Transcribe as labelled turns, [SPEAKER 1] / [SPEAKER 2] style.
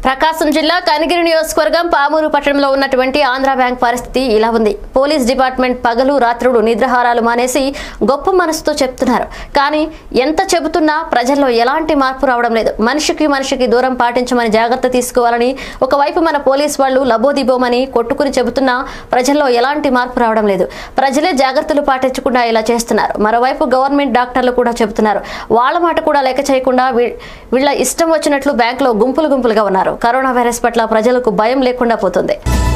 [SPEAKER 1] ప్రకాశం జిల్లా కనిగిరి నియోజకవర్గం పామూరు పట్టణంలో ఉన్నటువంటి ఆంధ్ర బ్యాంక్ పరిస్థితి ఇలా ఉంది పోలీస్ డిపార్ట్మెంట్ పగలు రాత్రులు నిద్రాహారాలు మానేసి గొప్ప మనసుతో చెప్తున్నారు కానీ ఎంత చెబుతున్నా ప్రజల్లో ఎలాంటి మార్పు రావడం లేదు మనిషికి మనిషికి దూరం పాటించమని జాగ్రత్త తీసుకోవాలని ఒకవైపు మన పోలీస్ వాళ్ళు లబోదిబోమని కొట్టుకుని చెబుతున్నా ప్రజల్లో ఎలాంటి మార్పు రావడం లేదు ప్రజలే జాగ్రత్తలు పాటించకుండా ఇలా చేస్తున్నారు మరోవైపు గవర్నమెంట్ డాక్టర్లు కూడా చెబుతున్నారు వాళ్ళ మాట కూడా లెక్క చేయకుండా వీ- వీళ్ళ ఇష్టం వచ్చినట్లు బ్యాంకులో గుంపులు గుంపులుగా ఉన్నారు కరోనా వైరస్ పట్ల ప్రజలకు భయం లేకుండా పోతుంది